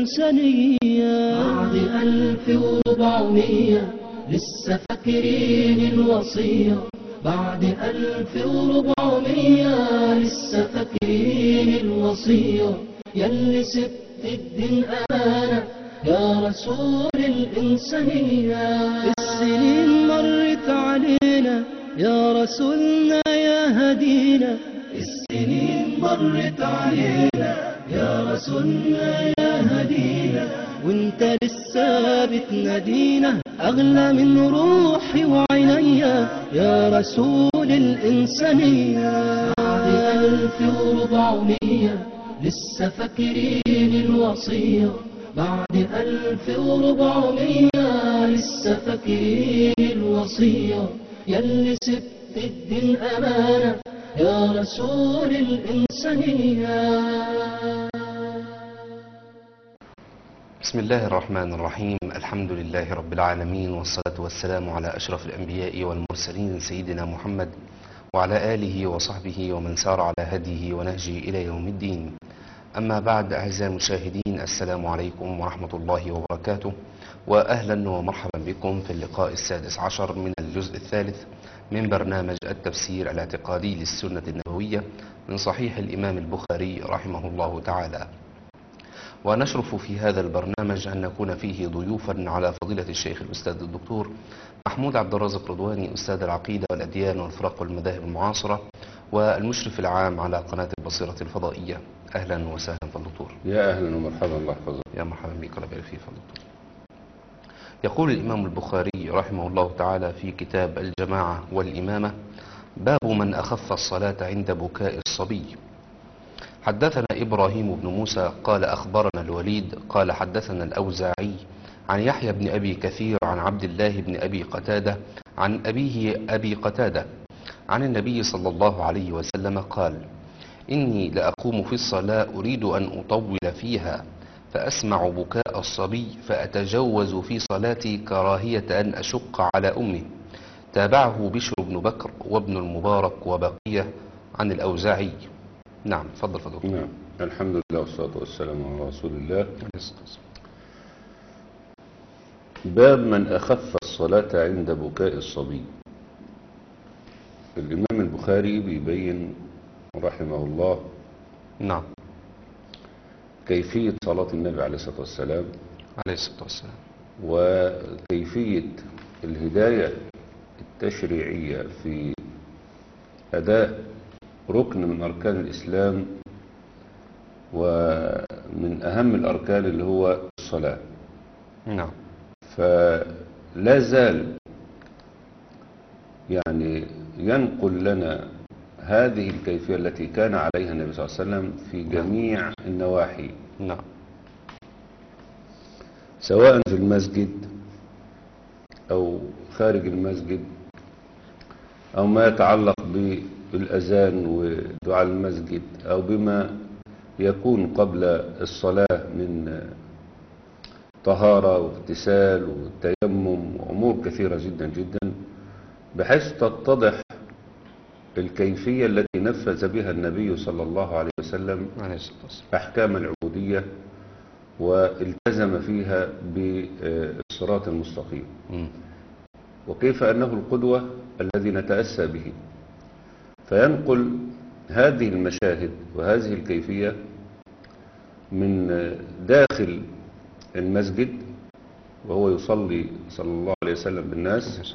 الإنسانية بعد ألف وربعمية لسه فاكرين الوصية بعد ألف وربعمية لسه فاكرين الوصية يلي سبت الدين أمانة يا رسول الإنسانية السنين مرت علينا يا رسولنا يا هدينا السنين مرت علينا يا رسولنا يا هدينا وانت لسه بتنادينا أغلى من روحي وعينيا يا رسول الإنسانية بعد ألف وربعمية لسه فاكرين الوصية بعد ألف وربعمية لسه فاكرين الوصية يلي سبت الدين أمانة يا رسول الإنسانية بسم الله الرحمن الرحيم الحمد لله رب العالمين والصلاة والسلام على أشرف الأنبياء والمرسلين سيدنا محمد وعلى آله وصحبه ومن سار على هديه ونهجه إلى يوم الدين أما بعد أعزائي المشاهدين السلام عليكم ورحمة الله وبركاته وأهلا ومرحبا بكم في اللقاء السادس عشر من الجزء الثالث من برنامج التفسير الاعتقادي للسنة النبوية من صحيح الإمام البخاري رحمه الله تعالى ونشرف في هذا البرنامج أن نكون فيه ضيوفا على فضيلة الشيخ الأستاذ الدكتور محمود عبد الرازق رضواني أستاذ العقيدة والأديان والفرق والمذاهب المعاصرة والمشرف العام على قناة البصيرة الفضائية أهلا وسهلا فالدكتور يا اهلا ومرحبا الله يحفظك يا مرحبا بك ربي فيه فالدكتور يقول الإمام البخاري رحمه الله تعالى في كتاب الجماعة والإمامة باب من أخف الصلاة عند بكاء الصبي حدثنا إبراهيم بن موسى قال أخبرنا الوليد قال حدثنا الأوزاعي عن يحيى بن أبي كثير عن عبد الله بن أبي قتادة عن أبيه أبي قتادة عن النبي صلى الله عليه وسلم قال إني لأقوم في الصلاة أريد أن أطول فيها فأسمع بكاء الصبي فأتجوز في صلاتي كراهية أن أشق على أمه تابعه بشر بن بكر وابن المبارك وبقية عن الأوزاعي نعم تفضل فضل نعم الحمد لله والصلاة والسلام على رسول الله باب من أخف الصلاة عند بكاء الصبي الإمام البخاري بيبين رحمه الله نعم كيفية صلاة النبي عليه الصلاة والسلام عليه الصلاة والسلام وكيفية الهداية التشريعية في أداء ركن من أركان الإسلام ومن أهم الأركان اللي هو الصلاة نعم فلا زال يعني ينقل لنا هذه الكيفية التي كان عليها النبي صلى الله عليه وسلم في جميع النواحي نعم سواء في المسجد أو خارج المسجد أو ما يتعلق بالأذان ودعاء المسجد أو بما يكون قبل الصلاة من طهارة واغتسال والتيمم وأمور كثيرة جدا جدا بحيث تتضح الكيفية التي نفذ بها النبي صلى الله عليه وسلم عليه الصلاة والسلام أحكام العبودية والتزم فيها بالصراط المستقيم مم. وكيف أنه القدوة الذي نتأسى به فينقل هذه المشاهد وهذه الكيفية من داخل المسجد وهو يصلي صلى الله عليه وسلم بالناس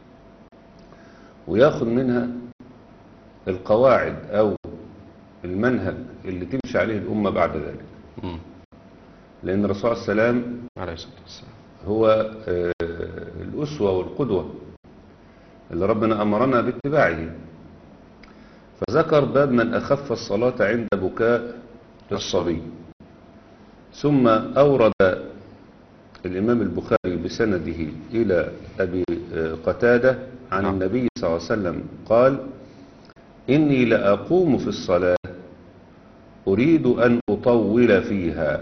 وياخذ منها القواعد أو المنهج اللي تمشي عليه الأمة بعد ذلك مم. لأن الرسول صلى الله عليه وسلم عليه الصلاة والسلام هو آه، الأسوة والقدوة اللي ربنا أمرنا باتباعه فذكر باب من أخف الصلاة عند بكاء الصبي ثم أورد الإمام البخاري بسنده إلى أبي آه، قتادة عن نعم. النبي صلى الله عليه وسلم قال إني لأقوم في الصلاة أريد أن أطول فيها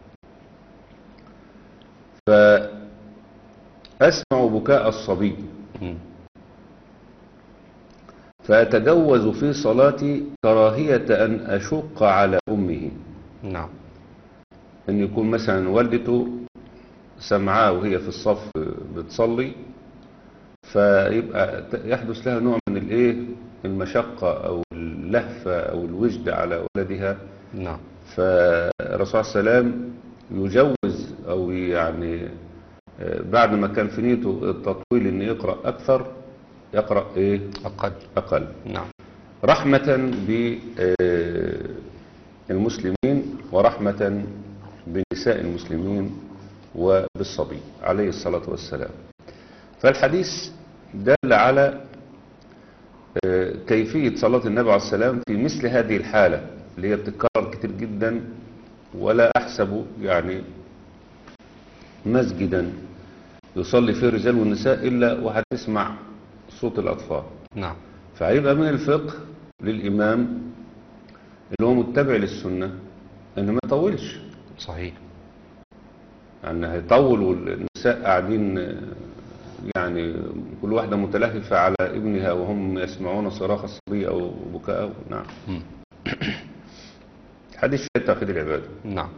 فأسمع بكاء الصبي مم. فأتجوز في صلاتي كراهية أن أشق على أمه نعم ان يكون مثلا والدته سمعاه وهي في الصف بتصلي فيبقى ت- يحدث لها نوع من الايه المشقة او اللهفة او الوجد على ولدها نعم فالرسول صلى الله عليه وسلم يجوز او يعني آه، بعد ما كان في نيته التطويل ان يقرأ اكثر يقرأ ايه أقل اقل نعم رحمة بالمسلمين ورحمة بنساء المسلمين وبالصبي عليه الصلاة والسلام فالحديث دل على آه، كيفية صلاة النبي عليه السلام في مثل هذه الحالة اللي هي بتتكرر كتير جدا ولا أحسب يعني مسجدا يصلي فيه الرجال والنساء إلا وهتسمع صوت الأطفال نعم فهيبقى من الفقه للإمام اللي هو متبع للسنة إنه ما يطولش صحيح يعني هيطول والنساء قاعدين آه، يعني كل واحدة متلهفة على ابنها وهم يسمعون صراخ الصبي أو بكاءه نعم مم. حديث في توحيد العبادة نعم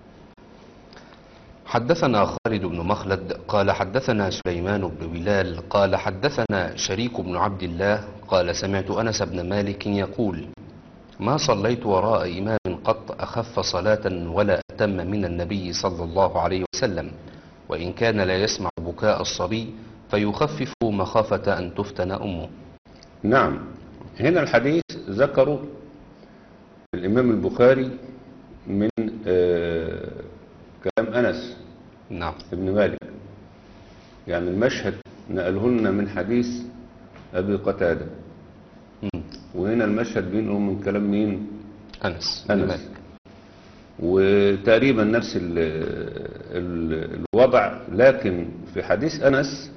حدثنا خالد بن مخلد قال حدثنا سليمان بن بلال قال حدثنا شريك بن عبد الله قال سمعت أنس بن مالك يقول ما صليت وراء إمام قط أخف صلاة ولا أتم من النبي صلى الله عليه وسلم وإن كان لا يسمع بكاء الصبي فيخفف مخافة أن تفتن أمه نعم هنا الحديث ذكروا الإمام البخاري من آه، كلام أنس نعم ابن مالك يعني المشهد نقله لنا من حديث أبي قتادة مم. وهنا المشهد بينهم من كلام مين أنس بن أنس مالك وتقريبا نفس ال ال الوضع لكن في حديث أنس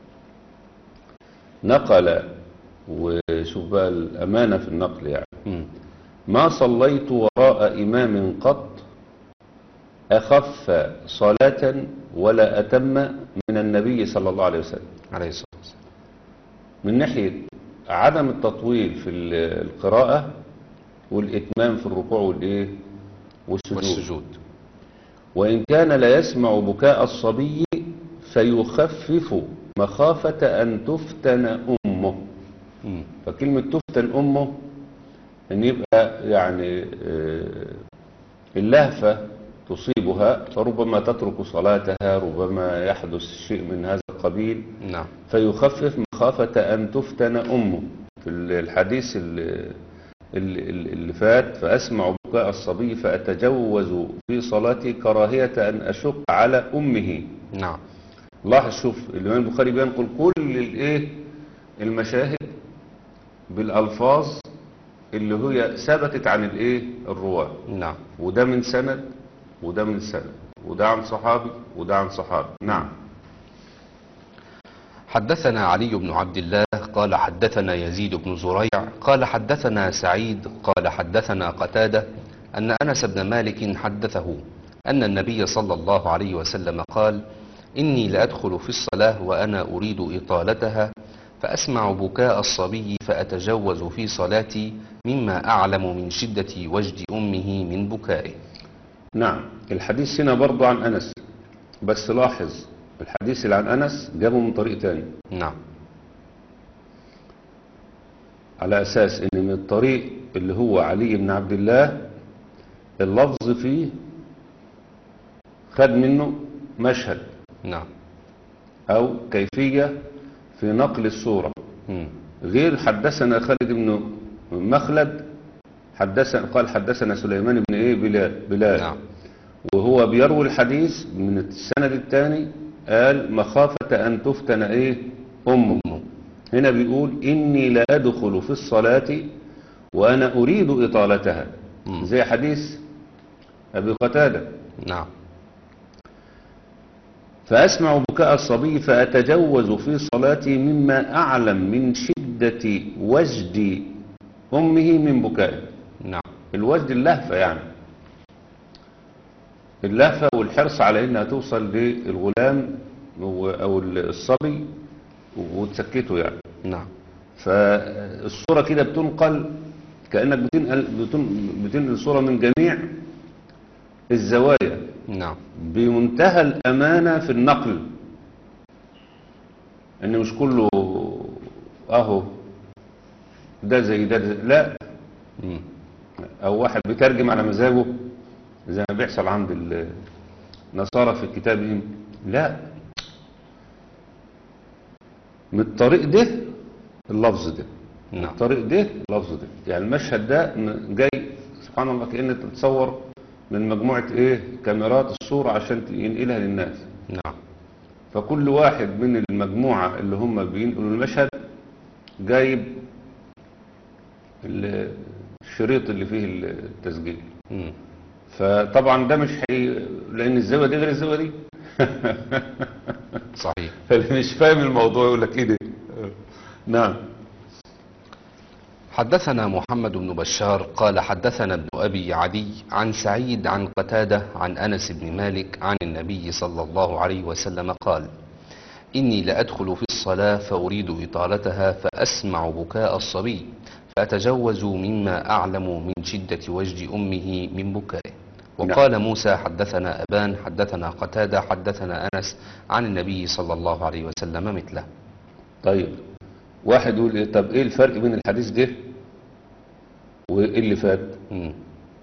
نقل وشوف بقى الأمانة في النقل يعني مم. ما صليت وراء إمام قط أخف صلاة ولا أتم من النبي صلى الله عليه وسلم عليه الصلاة والسلام من ناحية عدم التطويل في ال- القراءة والإتمام في الركوع والإيه والسجود, والسجود وإن كان لا يسمع بكاء الصبي فيخفف مخافة أن تفتن أمه مم. فكلمة تفتن أمه أن يبقى يعني آه، اللهفة تصيبها فربما تترك صلاتها ربما يحدث شيء من هذا القبيل نعم فيخفف مخافة أن تفتن أمه في الحديث اللي, اللي اللي فات فأسمع بكاء الصبي فأتجوز في صلاتي كراهية أن أشق على أمه نعم لاحظ شوف الإمام البخاري بينقل كل الإيه المشاهد بالألفاظ اللي هي ثبتت عن الإيه الرواة نعم وده من سند وده من سند وده عن صحابي وده عن صحابي نعم حدثنا علي بن عبد الله قال حدثنا يزيد بن زريع قال حدثنا سعيد قال حدثنا قتادة أن أنس بن مالك حدثه أن النبي صلى الله عليه وسلم قال إني لأدخل في الصلاة وأنا أريد إطالتها فأسمع بكاء الصبي فأتجوز في صلاتي مما أعلم من شدة وجد أمه من بكائه نعم الحديث هنا برضو عن أنس بس لاحظ الحديث اللي عن أنس جابه من طريق تاني نعم على أساس أن من الطريق اللي هو علي بن عبد الله اللفظ فيه خد منه مشهد نعم أو كيفية في نقل الصورة مم. غير حدثنا خالد بن مخلد حدثنا قال حدثنا سليمان بن ايه بلال, بلال نعم وهو بيروي الحديث من السند الثاني قال مخافة أن تفتن إيه أمه هنا بيقول إني لا أدخل في الصلاة وأنا أريد إطالتها مم. زي حديث أبي قتادة نعم فأسمع بكاء الصبي فأتجوز في صلاتي مما أعلم من شدة وجد أمه من بكائه نعم الوجد اللهفة يعني اللهفة والحرص على انها توصل للغلام و- او الصبي وتسكته يعني نعم فالصورة كده بتنقل كأنك بتنقل, بتن- بتنقل صورة من جميع الزوايا نعم بمنتهى الأمانة في النقل إن مش كله أهو ده زي ده, ده لا مم. أو واحد بيترجم على مزاجه زي ما بيحصل عند النصارى في كتابهم لا من الطريق ده اللفظ ده من نعم الطريق ده اللفظ ده يعني المشهد ده م- جاي سبحان الله كأنك تتصور من مجموعة ايه كاميرات الصورة عشان ينقلها للناس نعم فكل واحد من المجموعة اللي هم بينقلوا المشهد جايب ال- الشريط اللي فيه التسجيل مم. فطبعا ده مش حي... لان الزاويه دي غير الزاويه دي صحيح فاللي مش فاهم الموضوع يقول لك ايه ده نعم حدثنا محمد بن بشار قال حدثنا ابن أبي عدي عن سعيد عن قتادة عن أنس بن مالك عن النبي صلى الله عليه وسلم قال إني لأدخل في الصلاة فأريد إطالتها فأسمع بكاء الصبي فأتجوز مما أعلم من شدة وجد أمه من بكائه وقال موسى حدثنا أبان حدثنا قتادة حدثنا أنس عن النبي صلى الله عليه وسلم مثله طيب واحد يقول إيه طب ايه الفرق بين الحديث ده وايه اللي فات مم.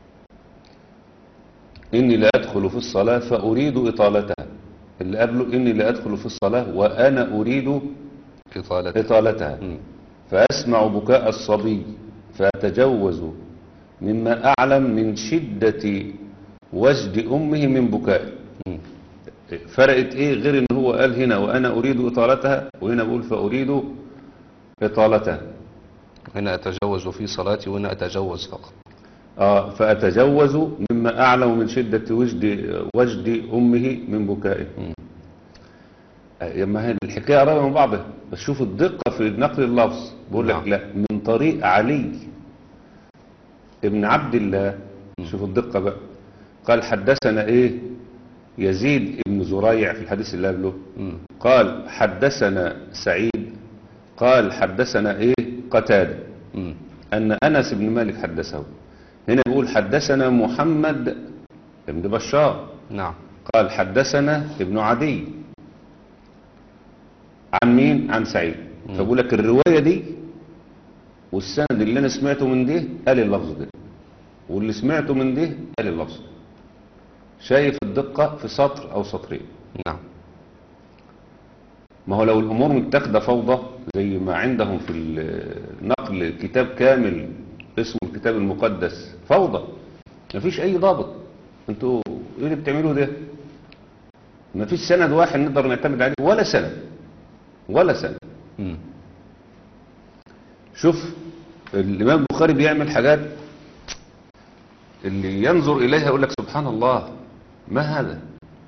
اني لا ادخل في الصلاه فاريد اطالتها اللي قبله اني لا ادخل في الصلاه وانا اريد إطالة اطالتها مم. فأسمع بكاء الصبي فأتجوز مما أعلم من شدة وجد أمه من بكائه مم. فرقت إيه غير إن هو قال هنا وأنا أريد إطالتها وهنا بقول فأريد إطالتها هنا أتجوز في صلاتي وهنا أتجوز فقط آه فأتجوز مما أعلم من شدة وجد وجد أمه من بكائه مم. آه، ما هي الحكاية قريبة من بعضها بس شوف الدقة في نقل اللفظ بقول لك نعم. لا من طريق علي ابن عبد الله شوف الدقة بقى قال حدثنا ايه يزيد ابن زريع في الحديث اللي قبله مم. قال حدثنا سعيد قال حدثنا ايه قتادة مم. أن أنس بن مالك حدثه هنا بيقول حدثنا محمد بن بشار نعم قال حدثنا ابن عدي عن مين عن سعيد مم. فبقول لك الرواية دي والسند اللي انا سمعته من ده قال اللفظ ده واللي سمعته من ده قال اللفظ ده شايف الدقة في سطر او سطرين نعم ما هو لو الامور متاخده فوضى زي ما عندهم في النقل كتاب كامل اسمه الكتاب المقدس فوضى مفيش اي ضابط انتوا ايه اللي بتعملوه ده مفيش سند واحد نقدر نعتمد عليه ولا سند ولا سند مم. شوف الامام البخاري بيعمل حاجات اللي ينظر اليها يقول لك سبحان الله ما هذا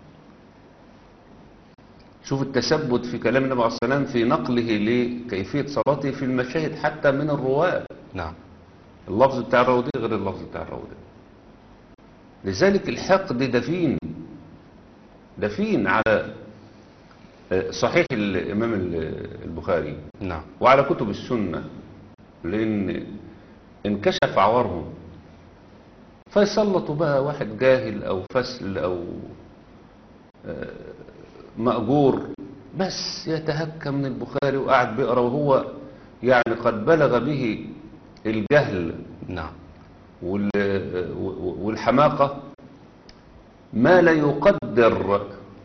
شوف التثبت في كلام النبي عليه الصلاه والسلام في نقله لكيفيه صلاته في المشاهد حتى من الرواه نعم اللفظ بتاع الراودي غير اللفظ بتاع الراودي لذلك الحقد دفين دفين على آه، صحيح الامام ال- البخاري نعم وعلى كتب السنة لأن انكشف عورهم فيسلطوا بقى واحد جاهل أو فسل أو آه، مأجور بس يتهكى من البخاري وقاعد بيقرا وهو يعني قد بلغ به الجهل نعم وال- والحماقة ما لا يقدر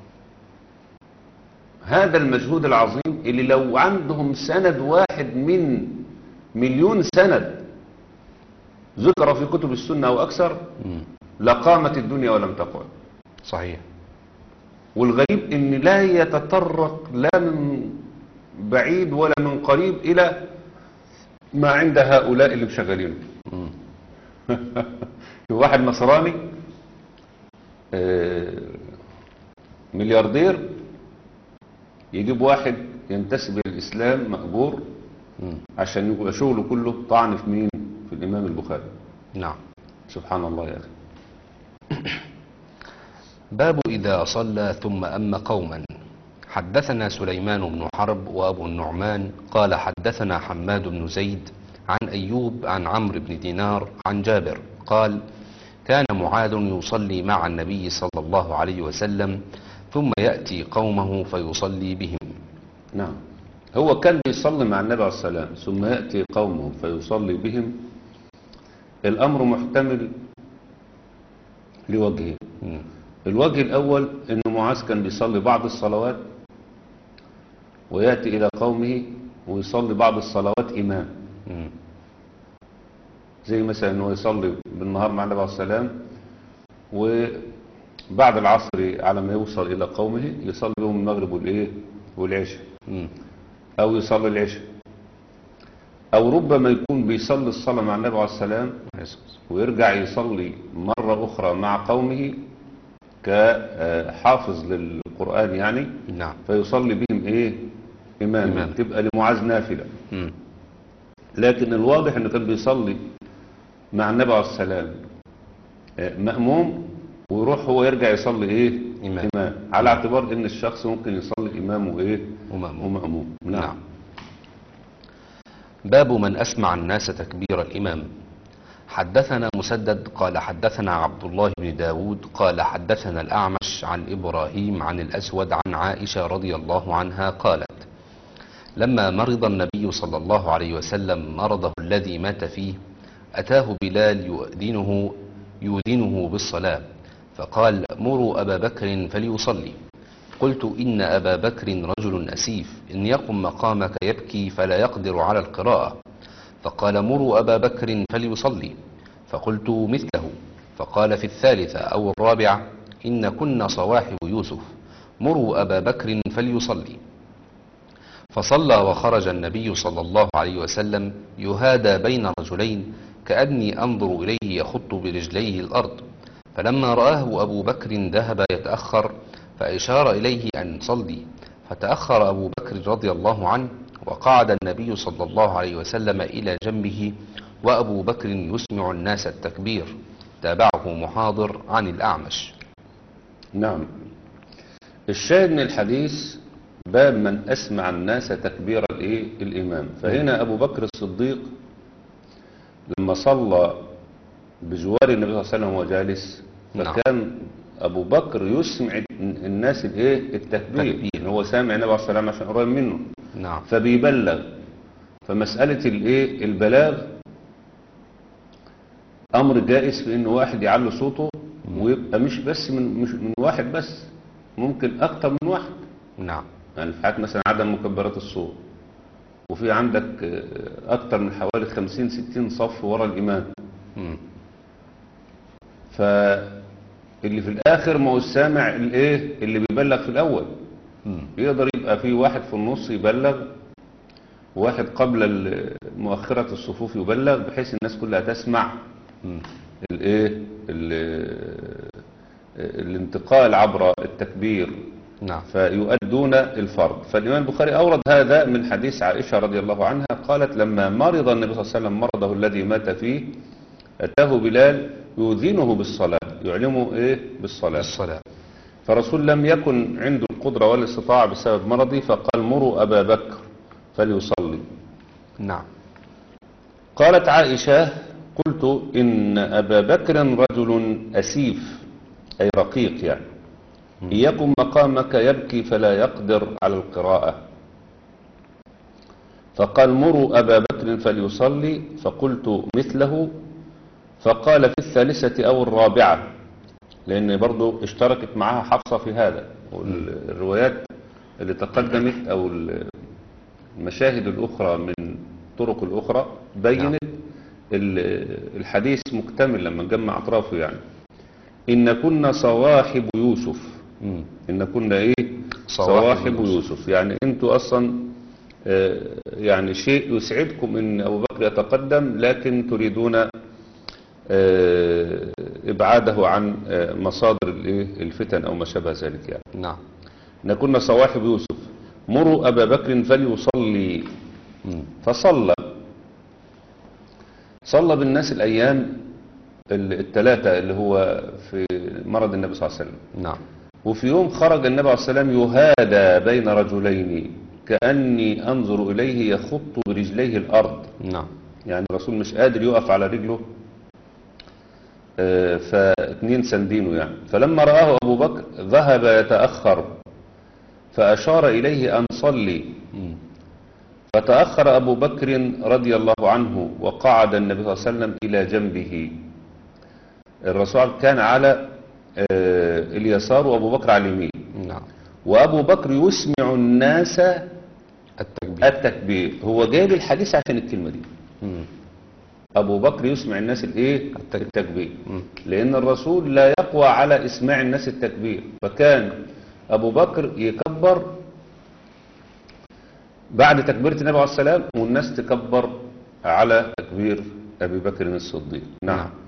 هذا المجهود العظيم اللي لو عندهم سند واحد من مليون سند ذكر في كتب السنة أو أكثر مم. لقامت الدنيا ولم تقعد صحيح والغريب ان لا يتطرق لا من بعيد ولا من قريب الى ما عند هؤلاء اللي مشغلينه مم. في واحد نصراني آه، ملياردير يجيب واحد ينتسب للإسلام مأجور مم. عشان يبقى شغله كله طعن في مين في الإمام البخاري نعم سبحان الله يا أخي باب إذا صلى ثم أم قوما حدثنا سليمان بن حرب وأبو النعمان قال حدثنا حماد بن زيد عن أيوب عن عمرو بن دينار عن جابر قال كان معاذ يصلي مع النبي صلى الله عليه وسلم ثم يأتي قومه فيصلي بهم نعم هو كان بيصلي مع النبي عليه الصلاة والسلام ثم يأتي قومه فيصلي بهم الأمر محتمل لوجهين مم. الوجه الأول أن معاذ كان بيصلي بعض الصلوات ويأتي إلى قومه ويصلي بعض الصلوات إمام مم. زي مثلا أنه يصلي بالنهار مع النبي عليه الصلاة والسلام وبعد العصر على ما يوصل إلى قومه يصلي بهم المغرب والإيه والعشاء مم. أو يصلي العشاء أو ربما يكون بيصلي الصلاة مع النبي عليه السلام ويرجع يصلي مرة أخرى مع قومه كحافظ للقرآن يعني نعم فيصلي بهم إيه إمام إمام. تبقى لمعاذ نافلة مم. لكن الواضح أنه كان بيصلي مع النبي عليه السلام آه، مأموم ويروح هو يرجع يصلي إيه إمام. إمام على اعتبار أن الشخص ممكن يصلي إمام وإيه ومأموم. ومأموم نعم باب من أسمع الناس تكبير الإمام حدثنا مسدد قال حدثنا عبد الله بن داود قال حدثنا الأعمش عن إبراهيم عن الأسود عن عائشة رضي الله عنها قالت لما مرض النبي صلى الله عليه وسلم مرضه الذي مات فيه أتاه بلال يؤذنه يؤذنه بالصلاة فقال مروا أبا بكر فليصلي قلت إن أبا بكر رجل أسيف إن يقم مقامك يبكي فلا يقدر على القراءة فقال مروا أبا بكر فليصلي فقلت مثله فقال في الثالثة أو الرابعة إن كنا صواحب يوسف مروا أبا بكر فليصلي فصلى وخرج النبي صلى الله عليه وسلم يهادى بين رجلين كأني أنظر إليه يخط برجليه الأرض فلما رآه أبو بكر ذهب يتأخر فأشار إليه أن صلي فتأخر أبو بكر رضي الله عنه وقعد النبي صلى الله عليه وسلم إلى جنبه وأبو بكر يسمع الناس التكبير تابعه محاضر عن الأعمش نعم الشاهد من الحديث باب من أسمع الناس تكبير الإيه؟ الإمام فهنا أبو بكر الصديق لما صلى بجوار النبي صلى الله عليه وسلم وهو جالس نعم. فكان أبو بكر يسمع الناس الإيه التكبير التكبير. هو سامع النبي عليه الصلاة والسلام عشان قريب منه نعم فبيبلغ فمسألة الإيه البلاغ أمر جائز في إن واحد يعلي صوته ويبقى مش بس من مش من واحد بس ممكن أكتر من واحد نعم يعني في حالة مثلا عدم مكبرات الصوت وفي عندك آه، أكتر من حوالي 50 60 صف ورا الإمام مم. فاللي في الآخر ما هو السامع الإيه اللي بيبلغ في الأول مم. يقدر يبقى في واحد في النص يبلغ وواحد قبل ال- مؤخرة الصفوف يبلغ بحيث الناس كلها تسمع مم. الايه ال- الانتقال عبر التكبير نعم فيؤدون الفرض فالإمام البخاري أورد هذا من حديث عائشة رضي الله عنها قالت لما مرض النبي صلى الله عليه وسلم مرضه الذي مات فيه أتاه بلال يؤذنه بالصلاة يعلمه إيه بالصلاة الصلاة فرسول لم يكن عنده القدرة ولا الاستطاعة بسبب مرضه فقال مروا أبا بكر فليصلي نعم قالت عائشة قلت إن أبا بكر رجل أسيف أي رقيق يعني إن يكن مقامك يبكي فلا يقدر على القراءة فقال مروا أبا بكر فليصلي فقلت مثله فقال في الثالثة أو الرابعة لأن برضو اشتركت معها حفصة في هذا والروايات اللي تقدمت أو المشاهد الأخرى من طرق الأخرى بينت ال- الحديث مكتمل لما نجمع أطرافه يعني إن كنا صواحب يوسف مم. إن كنا إيه صواحب صواحب يوسف. يوسف يعني أنتوا أصلا آه، يعني شيء يسعدكم إن أبو بكر يتقدم لكن تريدون آه، إبعاده عن آه، مصادر الإيه؟ الفتن أو ما شابه ذلك يعني نعم إن كنا صواحب يوسف مروا أبا بكر فليصلي مم. فصلى صلى بالناس الأيام ال- الثلاثة اللي هو في مرض النبي صلى الله عليه وسلم نعم وفي يوم خرج النبي عليه السلام يهادى بين رجلين كأني أنظر إليه يخط برجليه الأرض نعم يعني الرسول مش قادر يقف على رجله آه، فاتنين سندينه يعني فلما رآه أبو بكر ذهب يتأخر فأشار إليه أن صلي مم. فتأخر أبو بكر رضي الله عنه وقعد النبي صلى الله عليه وسلم إلى جنبه الرسول كان على آه، اليسار وأبو بكر على اليمين نعم وأبو بكر يسمع الناس التكبير التكبير هو جايب الحديث عشان الكلمة دي مم. أبو بكر يسمع الناس الإيه التكبير. التكبير مم. لأن الرسول لا يقوى على إسماع الناس التكبير فكان أبو بكر يكبر بعد تكبيرة النبي عليه السلام والناس تكبر على تكبير أبي بكر الصديق نعم نعم.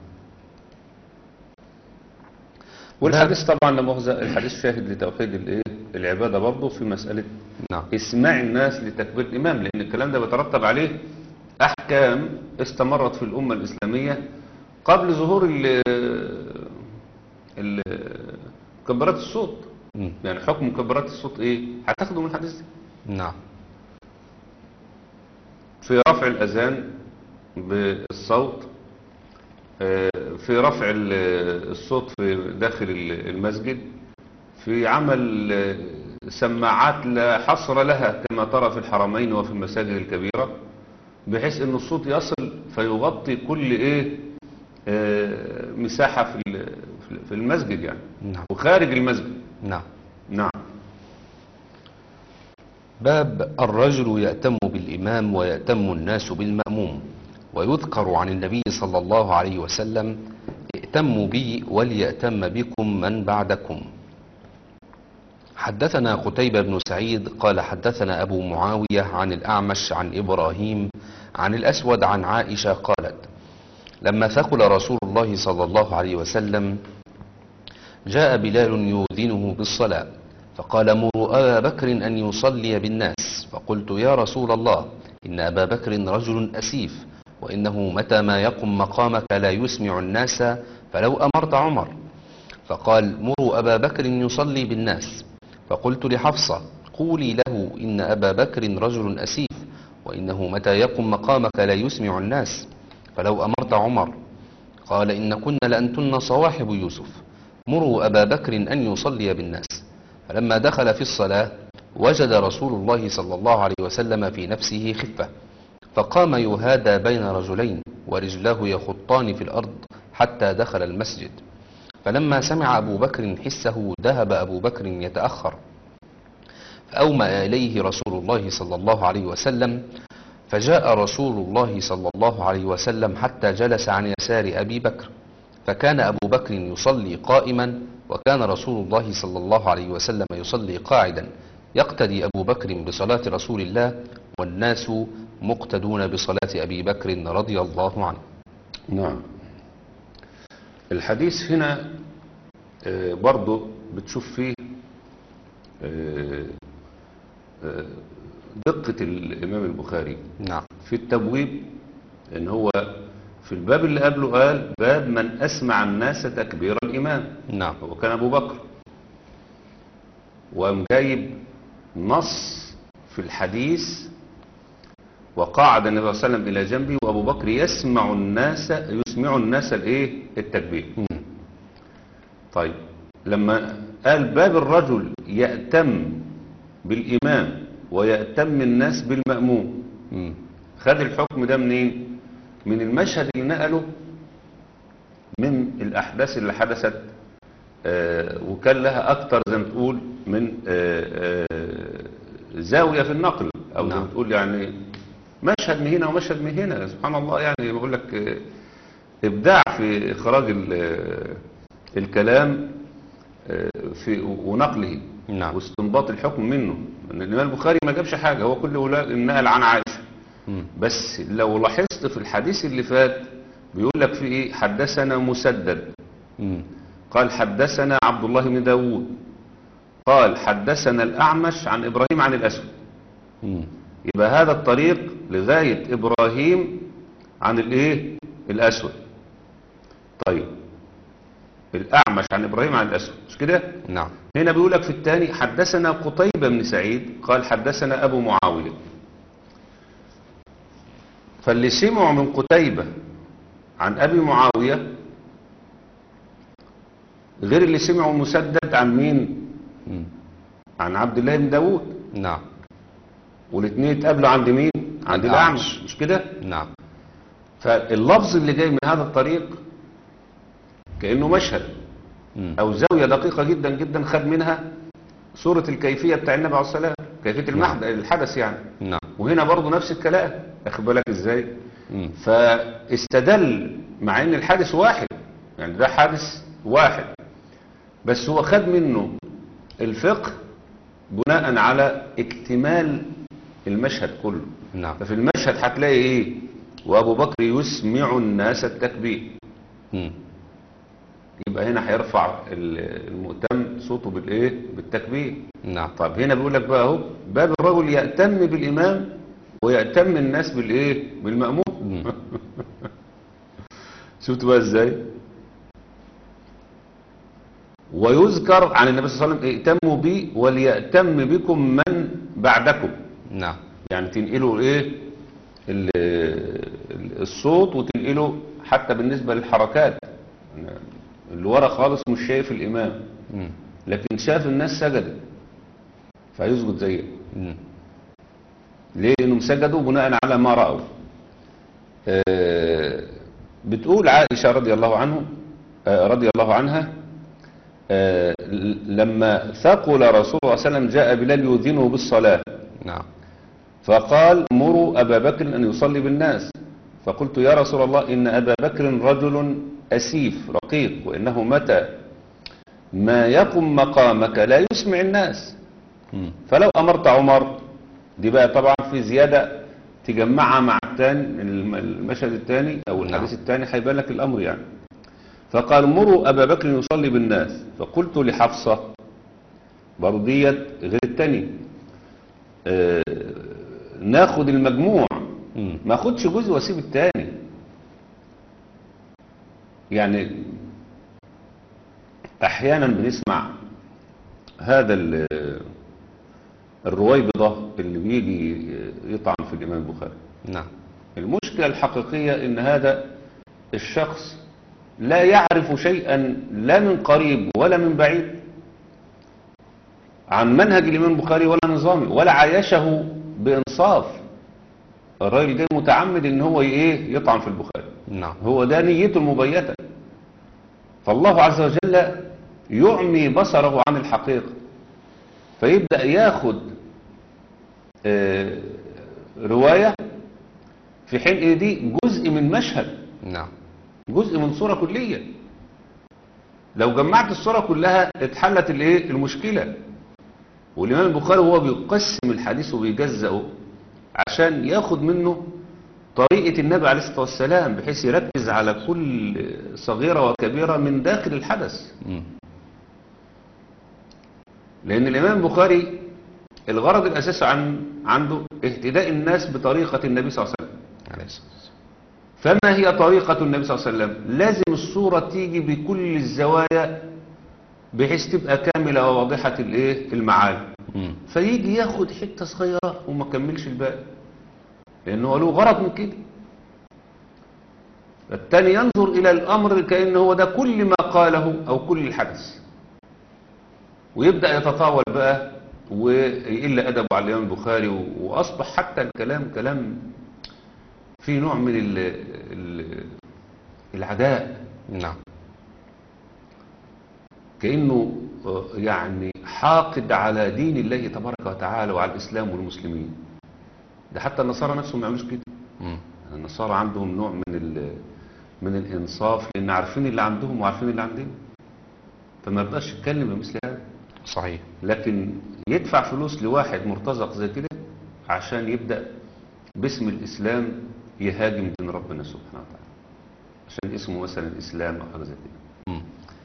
والحديث طبعا لا مؤاخذة الحديث شاهد لتوحيد الايه العبادة برضه في مسألة نعم اسماع الناس لتكبير الإمام لأن الكلام ده بيترتب عليه أحكام استمرت في الأمة الإسلامية قبل ظهور ال ال مكبرات الصوت مم. يعني حكم مكبرات الصوت إيه هتاخده من الحديث ده نعم في رفع الأذان بالصوت آه، في رفع ال- الصوت في داخل ال- المسجد في عمل آه، سماعات لا حصر لها كما ترى في الحرمين وفي المساجد الكبيرة بحيث ان الصوت يصل فيغطي كل ايه آه، مساحة في ال- في المسجد يعني نعم وخارج المسجد نعم نعم باب الرجل يأتم بالإمام ويأتم الناس بالمأموم ويذكر عن النبي صلى الله عليه وسلم ائتموا بي وليأتم بكم من بعدكم حدثنا قتيبة بن سعيد قال حدثنا أبو معاوية عن الأعمش عن إبراهيم عن الأسود عن عائشة قالت لما ثقل رسول الله صلى الله عليه وسلم جاء بلال يؤذنه بالصلاة فقال مروا أبا بكر أن يصلي بالناس فقلت يا رسول الله إن أبا بكر رجل أسيف وإنه متى ما يقم مقامك لا يسمع الناس فلو أمرت عمر فقال مروا أبا بكر يصلي بالناس فقلت لحفصة قولي له إن أبا بكر رجل أسيف وإنه متى يقم مقامك لا يسمع الناس فلو أمرت عمر قال إن كن لأنتن صواحب يوسف مروا أبا بكر أن يصلي بالناس فلما دخل في الصلاة وجد رسول الله صلى الله عليه وسلم في نفسه خفة فقام يهادى بين رجلين ورجلاه يخطان في الأرض حتى دخل المسجد فلما سمع أبو بكر حسه ذهب أبو بكر يتأخر فأومأ إليه رسول الله صلى الله عليه وسلم فجاء رسول الله صلى الله عليه وسلم حتى جلس عن يسار أبي بكر فكان أبو بكر يصلي قائما وكان رسول الله صلى الله عليه وسلم يصلي قاعدا يقتدي أبو بكر بصلاة رسول الله والناس مقتدون بصلاة أبي بكر رضي الله عنه نعم الحديث هنا آه، برضو بتشوف فيه آه، آه، دقة الإمام البخاري نعم في التبويب ان هو في الباب اللي قبله قال باب من أسمع الناس تكبير الإمام نعم هو كان أبو بكر وقام جايب نص في الحديث وقعد النبي صلى الله عليه وسلم إلى جنبه وأبو بكر يسمع الناس يسمع الناس الإيه التكبير مم. طيب لما قال باب الرجل يأتم بالإمام ويأتم الناس بالمأموم مم. خد الحكم ده منين من المشهد اللي نقله من الأحداث اللي حدثت آه، وكان لها أكتر زي ما تقول من آه، آه، زاوية في النقل أو زي ما نعم. تقول يعني مشهد من هنا ومشهد من هنا سبحان الله يعني بقول لك آه، إبداع في إخراج ال- آه، الكلام آه، في ونقله نعم. واستنباط الحكم منه إن الإمام البخاري ما جابش حاجة هو كل ولا- نقل عن عائشة مم. بس لو لاحظت في الحديث اللي فات بيقول لك في ايه حدثنا مسدد مم. قال حدثنا عبد الله بن داود قال حدثنا الأعمش عن إبراهيم عن الأسود مم. يبقى هذا الطريق لغاية إبراهيم عن الإيه الأسود طيب الأعمش عن إبراهيم عن الأسود مش كده نعم هنا بيقول لك في الثاني حدثنا قتيبة بن سعيد قال حدثنا أبو معاوية فاللي سمعوا من قتيبة عن أبي معاوية غير اللي سمعوا مسدد عن مين مم. عن عبد الله بن داود نعم والاثنين اتقابلوا عند مين عند الأعمش. الاعمش مش كده نعم فاللفظ اللي جاي من هذا الطريق كانه مشهد مم. او زاويه دقيقه جدا جدا خد منها صوره الكيفيه بتاع النبي عليه الصلاه والسلام كيفيه المحد الحدث يعني نعم وهنا برضه نفس الكلام اخد بالك ازاي مم. فاستدل مع ان الحادث واحد يعني ده حادث واحد بس هو خد منه الفقه بناء على اكتمال المشهد كله نعم ففي المشهد هتلاقي ايه وابو بكر يسمع الناس التكبير مم. يبقى هنا هيرفع ال- المؤتم صوته بالايه بالتكبير نعم طب هنا بيقول لك بقى اهو باب الرجل يأتم بالامام ويأتم الناس بالايه بالمأموم مم. شفت بقى ازاي ويذكر عن النبي صلى الله عليه وسلم ائتموا بي وليأتم بكم من بعدكم نعم يعني تنقلوا ايه ال- ال- الصوت وتنقلوا حتى بالنسبة للحركات اللي ورا خالص مش شايف الامام مم. لكن شاف الناس سجدت فيسجد زيه مم. ليه لانهم سجدوا بناء على ما رأوا آه، بتقول عائشة رضي الله عنه آه، رضي الله عنها آه، ل- لما ثقل رسول الله صلى الله عليه وسلم جاء بلال يؤذنه بالصلاة نعم فقال مروا أبا بكر أن يصلي بالناس فقلت يا رسول الله إن أبا بكر رجل أسيف رقيق وإنه متى ما يقم مقامك لا يسمع الناس مم. فلو أمرت عمر دي بقى طبعا في زيادة تجمعها مع التاني الم- المشهد الثاني أو الحديث الثاني هيبان لك الأمر يعني فقال مروا أبا بكر يصلي بالناس فقلت لحفصة برضه ديت غير الثاني آه ناخد المجموع مم. ما اخدش جزء واسيب الثاني يعني احيانا بنسمع هذا ال- الرويبضة اللي بيجي يطعن في الامام البخاري نعم المشكلة الحقيقية ان هذا الشخص لا يعرف شيئا لا من قريب ولا من بعيد عن منهج الامام البخاري ولا نظامه ولا عايشه بانصاف الراجل ده متعمد ان هو ايه يطعن في البخاري نعم هو ده نيته المبيتة فالله عز وجل يعمي بصره عن الحقيقة فيبدأ ياخد آه، رواية في حين إن دي جزء من مشهد نعم جزء من صورة كلية لو جمعت الصورة كلها اتحلت الايه المشكلة والإمام البخاري هو بيقسم الحديث وبيجزأه عشان ياخد منه طريقة النبي عليه الصلاة والسلام بحيث يركز على كل صغيرة وكبيرة من داخل الحدث مم. لأن الإمام البخاري الغرض الأساسي عن عنده اهتداء الناس بطريقة النبي صلى الله عليه وسلم عليه الصلاة والسلام. فما هي طريقة النبي صلى الله عليه وسلم لازم الصورة تيجي بكل الزوايا بحيث تبقى كاملة وواضحة الايه المعاني مم. فيجي ياخد حتة صغيرة وما كملش الباقي لأنه له غرض من كده الثاني ينظر إلى الأمر كأنه هو ده كل ما قاله أو كل الحدث ويبدأ يتطاول بقى ويقل أدبه على الإمام البخاري و- وأصبح حتى الكلام كلام في نوع من ال ال العداء نعم كأنه آه، يعني حاقد على دين الله تبارك وتعالى وعلى الإسلام والمسلمين ده حتى النصارى نفسهم ما يعملوش كده مم. النصارى عندهم نوع من ال من الإنصاف لأن عارفين اللي عندهم وعارفين اللي عندنا فما بقاش يتكلم بمثل هذا صحيح لكن يدفع فلوس لواحد مرتزق زي كده عشان يبدأ باسم الإسلام يهاجم دين ربنا سبحانه وتعالى عشان اسمه مثلا الإسلام أو حاجة زي كده مم.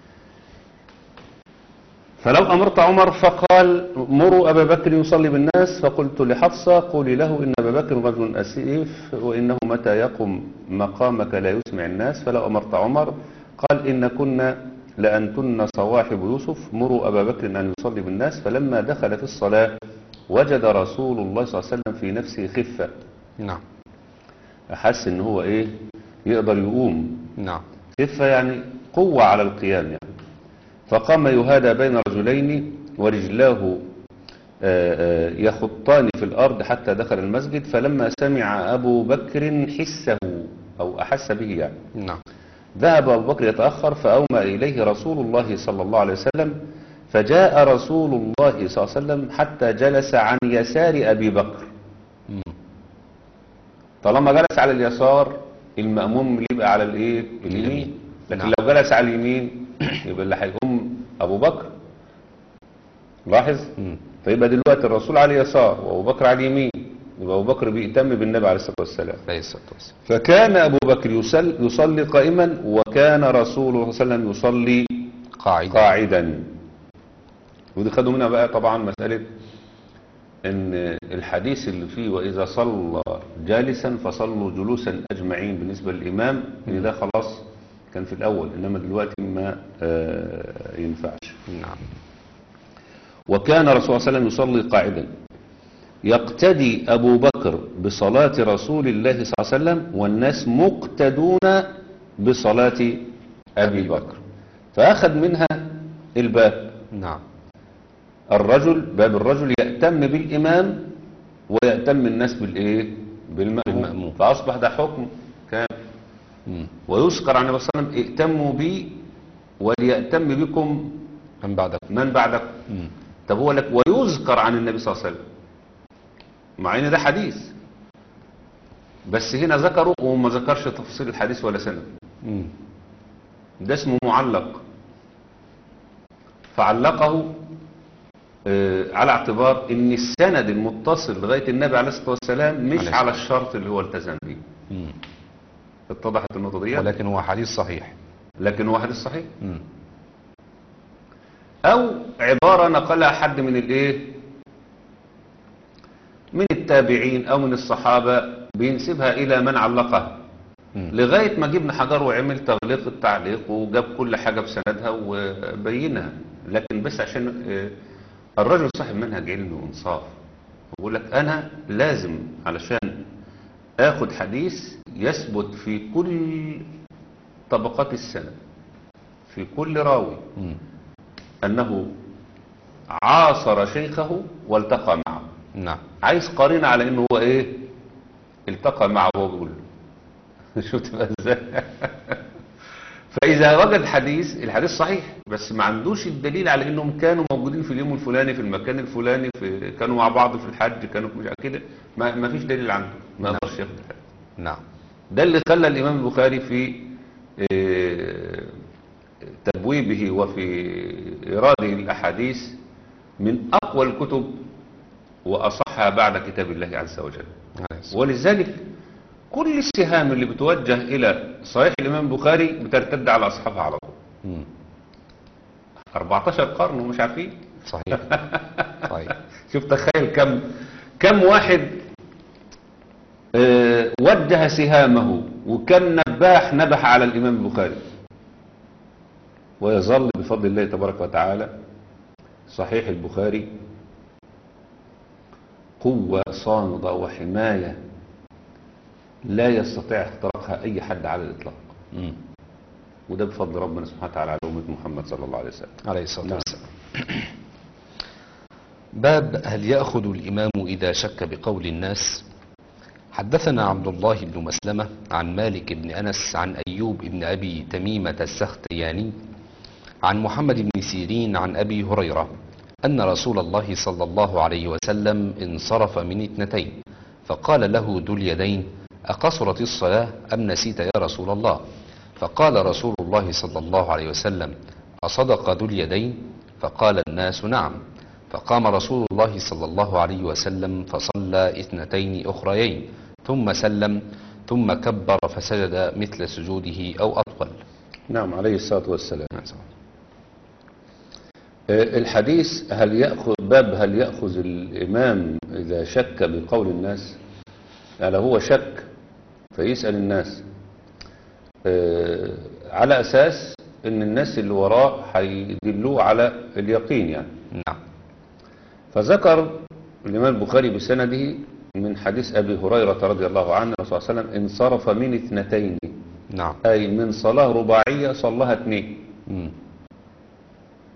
فلو أمرت عمر فقال مروا أبا بكر يصلي بالناس فقلت لحفصة قولي له إن أبا بكر رجل أسيف وإنه متى يقم مقامك لا يسمع الناس فلو أمرت عمر قال إن كنا لأنتن صواحب يوسف مروا أبا بكر أن يصلي بالناس فلما دخل في الصلاة وجد رسول الله صلى الله عليه وسلم في نفسه خفة نعم أحس إن هو إيه يقدر يقوم نعم خفة يعني قوة على القيام يعني فقام يهادى بين رجلين ورجلاه آه، آه، يخطان في الأرض حتى دخل المسجد فلما سمع أبو بكر حسه أو أحس به يعني نعم ذهب أبو بكر يتأخر فأومى إليه رسول الله صلى الله عليه وسلم فجاء رسول الله صلى الله عليه وسلم حتى جلس عن يسار أبي بكر مم. طالما جلس على اليسار المأموم يبقى على الايه اليمين اليمين. لكن نعم. لو جلس على اليمين يبقى اللي هيقوم أبو بكر لاحظ مم. فيبقى دلوقتي الرسول على اليسار وأبو بكر على اليمين يبقى أبو بكر بيهتم بالنبي عليه الصلاة والسلام عليه الصلاة والسلام فكان أبو بكر يصلي, يصلي قائما وكان رسول الله صلى الله عليه وسلم يصلي قاعدة قاعدا ودي خدوا منها بقى طبعا مسألة ان الحديث اللي فيه واذا صلى جالسا فصلوا جلوسا اجمعين بالنسبة للامام ان ده خلاص كان في الاول انما دلوقتي ما آه، ينفعش نعم وكان رسول الله صلى الله عليه وسلم يصلي قاعدا يقتدي أبو بكر بصلاة رسول الله صلى الله عليه وسلم والناس مقتدون بصلاة أبي بكر فأخذ منها الباب نعم الرجل باب الرجل يأتم بالإمام ويأتم الناس بالإيه بالمأموم بالمأموم. فأصبح ده حكم كان مم. ويذكر عن النبي صلى الله عليه وسلم ائتموا بي وليأتم بكم من بعدك من بعدكم مم. طب هو لك ويذكر عن النبي صلى الله عليه وسلم مع ان ده حديث بس هنا ذكروا وما ذكرش تفصيل الحديث ولا سند مم. ده اسمه معلق فعلقه آه، على اعتبار ان السند المتصل لغاية النبي عليه الصلاة والسلام مش عليه على الشرط اللي هو التزم به مم. اتضحت النقطة دي ولكن هو حديث صحيح لكن هو حديث صحيح مم. او عبارة نقلها حد من الايه من التابعين او من الصحابة بينسبها الى من علقها مم. لغاية ما جبنا حجر وعمل تغليق التعليق وجاب كل حاجة بسندها وبينها لكن بس عشان آه، الرجل صاحب منهج علمي وانصاف بيقول لك انا لازم علشان اخد حديث يثبت في كل طبقات السند في كل راوي مم. أنه عاصر شيخه والتقى معه نعم عايز قارنة على أنه هو إيه التقى معه وهو بيقول له. شفت بقى إزاي فإذا وجد حديث الحديث صحيح بس ما عندوش الدليل على أنهم كانوا موجودين في اليوم الفلاني في المكان الفلاني في كانوا مع بعض في الحج كانوا مش عارف كده ما, ما فيش دليل عنده ما نعم. يقدرش ياخد الحديث نعم ده اللي خلى الإمام البخاري في آه، تبويبه وفي إراده الأحاديث من أقوى الكتب وأصحها بعد كتاب الله عز وجل عليه الصلاة ولذلك كل السهام اللي بتوجه إلى صحيح الإمام البخاري بترتد على أصحابها على طول مم. 14 قرن ومش عارفين صحيح صحيح شوف تخيل كم كم واحد آه، وجه سهامه وكم نباح نبح على الإمام البخاري ويظل بفضل الله تبارك وتعالى صحيح البخاري قوة صامدة وحماية لا يستطيع اختراقها أي حد على الإطلاق مم. وده بفضل ربنا سبحانه وتعالى على أمة محمد صلى الله عليه وسلم عليه الصلاة نعم. والسلام باب هل يأخذ الإمام إذا شك بقول الناس حدثنا عبد الله بن مسلمة عن مالك بن أنس عن أيوب بن أبي تميمة السختياني عن محمد بن سيرين عن أبي هريرة أن رسول الله صلى الله عليه وسلم انصرف من اثنتين فقال له ذو اليدين أقصرت الصلاة أم نسيت يا رسول الله فقال رسول الله صلى الله عليه وسلم أصدق ذو اليدين فقال الناس نعم فقام رسول الله صلى الله عليه وسلم فصلى اثنتين أخريين ثم سلم ثم كبر فسجد مثل سجوده أو أطول نعم عليه الصلاة والسلام آه، الحديث هل يأخذ باب هل يأخذ الإمام إذا شك بقول الناس يعني هو شك فيسأل الناس آه، على أساس أن الناس اللي وراه هيدلوه على اليقين يعني نعم فذكر الإمام البخاري بسنده من حديث أبي هريرة رضي الله عنه الرسول صلى الله عليه وسلم انصرف من اثنتين نعم أي من صلاة رباعية صلاها اثنين مم.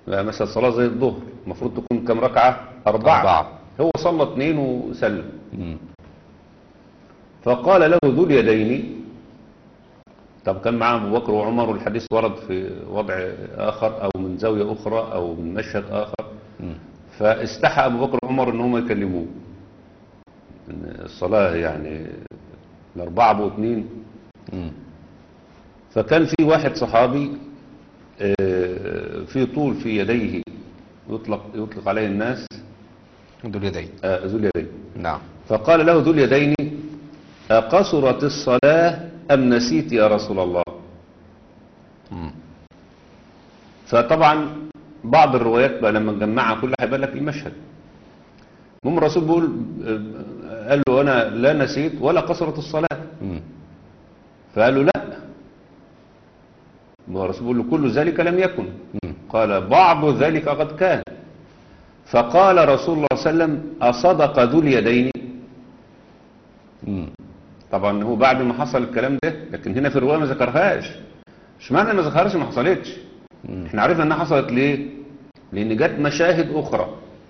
بقى مثلا صلاة زي الظهر المفروض تكون كم ركعة أربعة, أربعة. هو صلى اثنين وسلم مم. فقال له ذو اليدين طب كان معاه أبو بكر وعمر والحديث ورد في وضع آخر أو من زاوية أخرى أو من مشهد آخر مم. فاستحى أبو بكر وعمر إن هم يكلموه إن الصلاة يعني الأربعة أبو اثنين مم. فكان في واحد صحابي آه، في طول في يديه يطلق يطلق عليه الناس ذو اليدين آه، ذو اليدين نعم فقال له ذو اليدين أقصرت الصلاة أم نسيت يا رسول الله مم. فطبعا بعض الروايات بقى لما نجمعها كلها هيبان لك المشهد المهم الرسول بيقول آه، قال له أنا لا نسيت ولا قصرت الصلاة مم. فقال له لا ما هو الرسول بيقول له كل ذلك لم يكن مم. قال بعض ذلك قد كان فقال رسول الله صلى الله عليه وسلم أصدق ذو اليدين مم. طبعا هو بعد ما حصل الكلام ده لكن هنا في الرواية ما ذكرهاش مش معنى ما ذكرهاش ما حصلتش مم. احنا عرفنا انها حصلت ليه لان جت مشاهد اخرى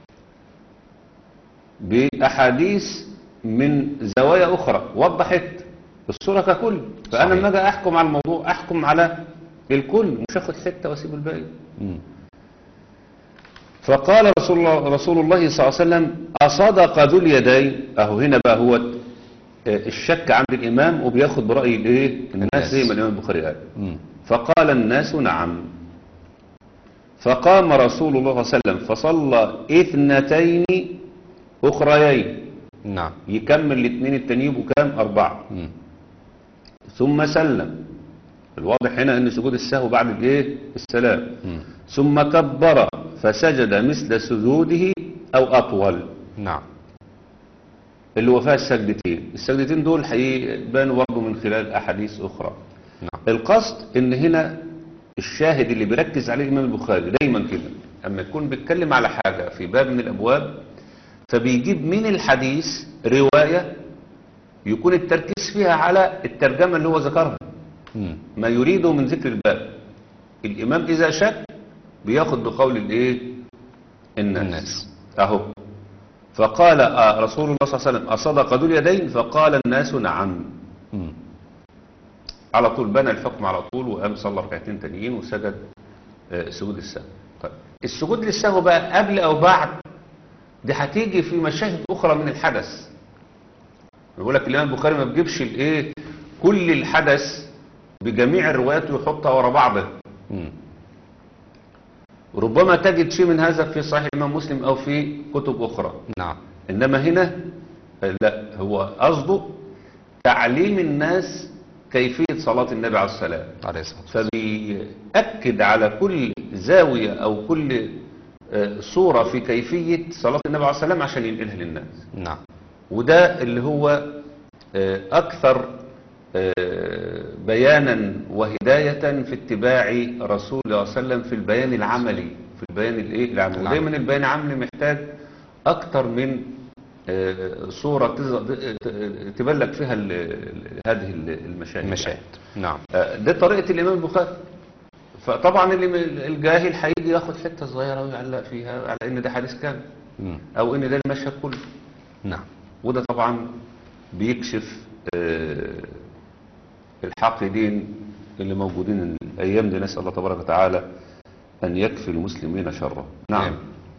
باحاديث من زوايا اخرى وضحت الصورة ككل فانا صحيح. لما اجي احكم على الموضوع احكم على الكل مش اخد حتة واسيب الباقي مم. فقال رسول الله, رسول الله صلى الله عليه وسلم أصدق ذو اليدين أهو هنا بقى هو آه، الشك عند الإمام وبياخد برأي الإيه الناس الناس. زي ما الإمام البخاري قال مم. فقال الناس نعم فقام رسول الله صلى الله عليه وسلم فصلى اثنتين أخريين نعم يكمل الاثنين التانيين يبقوا كام أربعة مم. ثم سلم الواضح هنا أن سجود السهو بعد الإيه السلام مم. ثم كبر فسجد مثل سجوده أو أطول نعم اللي هو فيها السجدتين السجدتين دول هيبانوا برضه من خلال أحاديث أخرى نعم القصد ان هنا الشاهد اللي بيركز عليه الامام البخاري دايما كده اما يكون بيتكلم على حاجة في باب من الابواب فبيجيب من الحديث رواية يكون التركيز فيها على الترجمة اللي هو ذكرها مم. ما يريده من ذكر الباب الامام اذا شك بياخد بقول الايه الناس, الناس. اهو فقال آه رسول الله صلى الله عليه وسلم اصدق ذو اليدين فقال الناس نعم مم. على طول بنى الحكم على طول وقام صلى ركعتين تانيين وسجد آه، سجود السهو طيب السجود للسهو بقى قبل او بعد دي هتيجي في مشاهد اخرى من الحدث بيقول لك الامام البخاري ما بيجيبش الايه كل الحدث بجميع الروايات ويحطها ورا بعضها مم. ربما تجد شيء من هذا في صحيح الامام مسلم او في كتب اخرى نعم انما هنا آه، لا هو قصده تعليم الناس كيفية صلاة النبي عليه السلام عليه الصلاة والسلام فبيأكد على كل زاوية أو كل آه، صورة في كيفية صلاة النبي عليه السلام عشان ينقلها للناس نعم وده اللي هو آه، أكثر آه، بيانا وهداية في اتباع رسول الله صلى الله عليه وسلم في البيان العملي في البيان الايه العملي العملي. ودايما البيان العملي محتاج أكثر من آه، صورة تز- ت- تبلغ فيها ال- ال- هذه ال- المشاهد المشاهد نعم آه، ده طريقة الإمام البخاري فطبعا اللي م- الجاهل هيجي ياخد حتة صغيرة ويعلق فيها على إن ده حديث كامل مم. أو إن ده المشهد كله نعم وده طبعا بيكشف آه، الحاقدين اللي موجودين الأيام دي نسأل الله تبارك وتعالى أن يكفي المسلمين شره نعم نعم.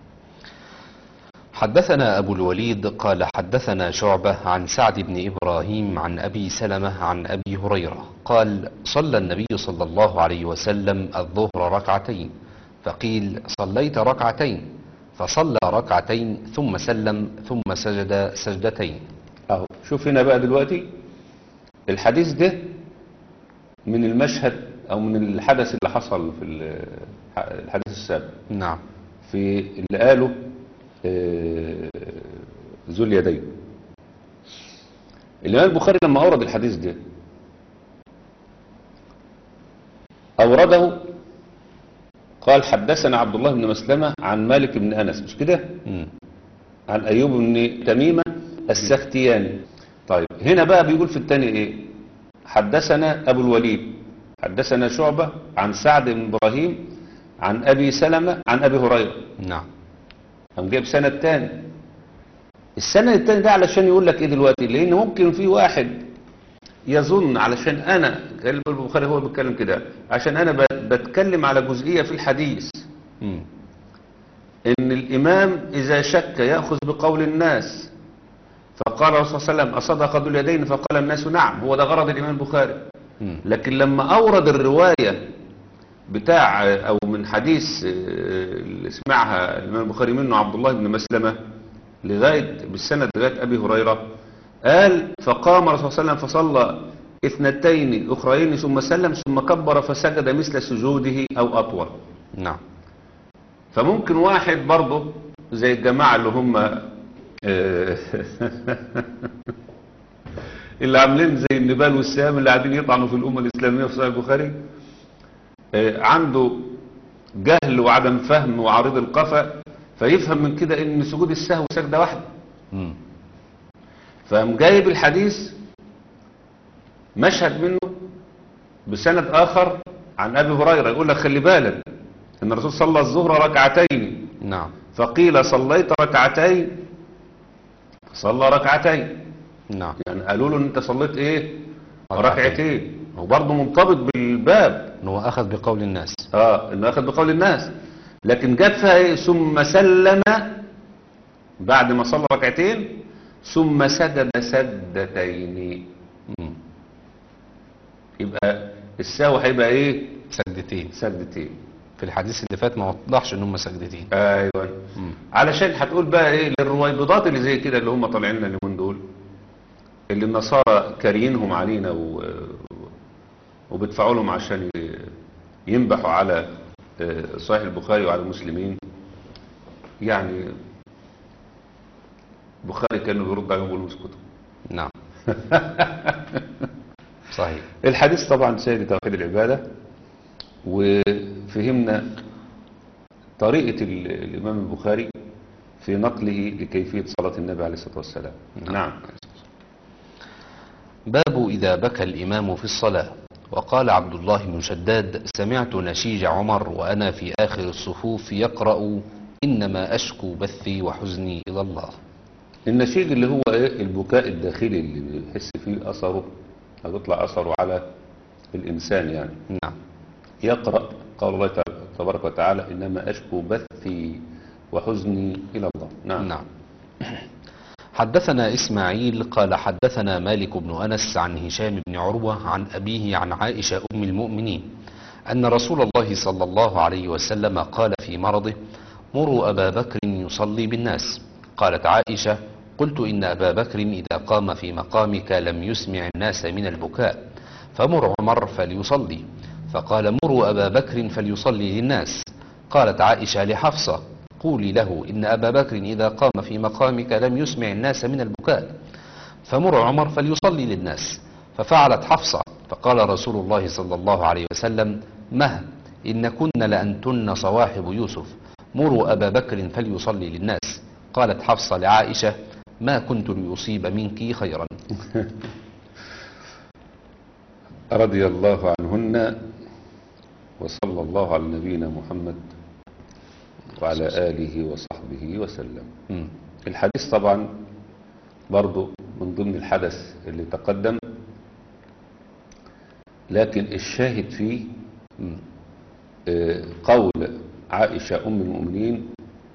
حدثنا أبو الوليد قال حدثنا شعبة عن سعد بن إبراهيم عن أبي سلمة عن أبي هريرة قال صلى النبي صلى الله عليه وسلم الظهر ركعتين فقيل صليت ركعتين فصلى ركعتين ثم سلم ثم سجد سجدتين أهو شوف هنا بقى دلوقتي الحديث ده من المشهد أو من الحدث اللي حصل في ال- الحديث السابق نعم في اللي قاله آه، ذو اليدين الإمام البخاري لما أورد الحديث ده أورده قال حدثنا عبد الله بن مسلمة عن مالك بن أنس مش كده مم. عن أيوب بن تميمة السختياني طيب هنا بقى بيقول في الثاني إيه حدثنا أبو الوليد حدثنا شعبة عن سعد بن إبراهيم عن أبي سلمة عن أبي هريرة نعم قام جايب سند تاني السند التاني ده علشان يقول لك ايه دلوقتي لان ممكن في واحد يظن علشان انا كلام البخاري هو بيتكلم كده عشان انا ب- بتكلم على جزئية في الحديث مم. ان الامام اذا شك يأخذ بقول الناس فقال الرسول صلى الله عليه وسلم اصدق ذو اليدين فقال الناس نعم هو ده غرض الامام البخاري مم. لكن لما أورد الرواية بتاع أو من حديث آه، اللي سمعها الإمام البخاري منه عبد الله بن مسلمة لغاية بالسند لغاية أبي هريرة قال فقام الرسول صلى الله عليه وسلم فصلى اثنتين أخرين ثم سلم ثم كبر فسجد مثل سجوده أو أطول نعم فممكن واحد برضه زي الجماعة اللي هم آه، اللي عاملين زي النبال والسهام اللي قاعدين يطعنوا في الأمة الإسلامية في صحيح البخاري آه، عنده جهل وعدم فهم وعريض القفا فيفهم من كده ان سجود السهو سجدة واحدة مم. فقام جايب الحديث مشهد منه بسند آخر عن أبي هريرة يقول لك خلي بالك ان الرسول صلى الظهر ركعتين نعم فقيل صليت ركعتين صلى ركعتين نعم يعني قالوا له ان انت صليت ايه ركعتين. ركعتين هو برضه منضبط بالباب إنه أخذ بقول الناس اه انه اخذ بقول الناس لكن جاب فيها ايه ثم سلم بعد ما صلى ركعتين ثم سجد سجدتين مم. يبقى السهو هيبقى ايه سجدتين سجدتين في الحديث اللي فات ما وضحش إن هم سجدتين ايوه مم. علشان هتقول بقى ايه للرويبضات اللي زي كده اللي هم طالعين لنا اليومين دول اللي النصارى كاريينهم علينا و... وبيدفعوا لهم عشان ي- ينبحوا على آه، صحيح البخاري وعلى المسلمين يعني البخاري كانوا بيرد عليهم ويقولوا اسكتوا نعم صحيح الحديث طبعا سيد توحيد العبادة وفهمنا طريقة ال- الإمام البخاري في نقله لكيفية صلاة النبي عليه الصلاة والسلام نعم باب إذا بكى الإمام في الصلاة وقال عبد الله بن شداد سمعت نشيج عمر وأنا في آخر الصفوف يقرأ إنما أشكو بثي وحزني إلى الله النشيج اللي هو ايه البكاء الداخلي اللي بيحس فيه أثره أو يطلع أثره على الإنسان يعني نعم يقرأ قال الله تعالى- تبارك وتعالى إنما أشكو بثي وحزني إلى الله نعم, نعم حدثنا إسماعيل قال حدثنا مالك بن أنس عن هشام بن عروة عن أبيه عن عائشة أم المؤمنين أن رسول الله صلى الله عليه وسلم قال في مرضه مروا أبا بكر يصلي بالناس قالت عائشة قلت إن أبا بكر إذا قام في مقامك لم يسمع الناس من البكاء فمر عمر فليصلي فقال مروا أبا بكر فليصلي للناس قالت عائشة لحفصة قولي له إن أبا بكر إذا قام في مقامك لم يسمع الناس من البكاء فمر عمر فليصلي للناس ففعلت حفصة فقال رسول الله صلى الله عليه وسلم مه إن كن لأنتن صواحب يوسف مروا أبا بكر فليصلي للناس قالت حفصة لعائشة ما كنت ليصيب منك خيرا رضي الله عنهن وصلى الله على نبينا محمد وعلى آله وصحبه وسلم مم. الحديث طبعا برضو من ضمن الحدث اللي تقدم لكن الشاهد فيه مم. آه، قول عائشة أم المؤمنين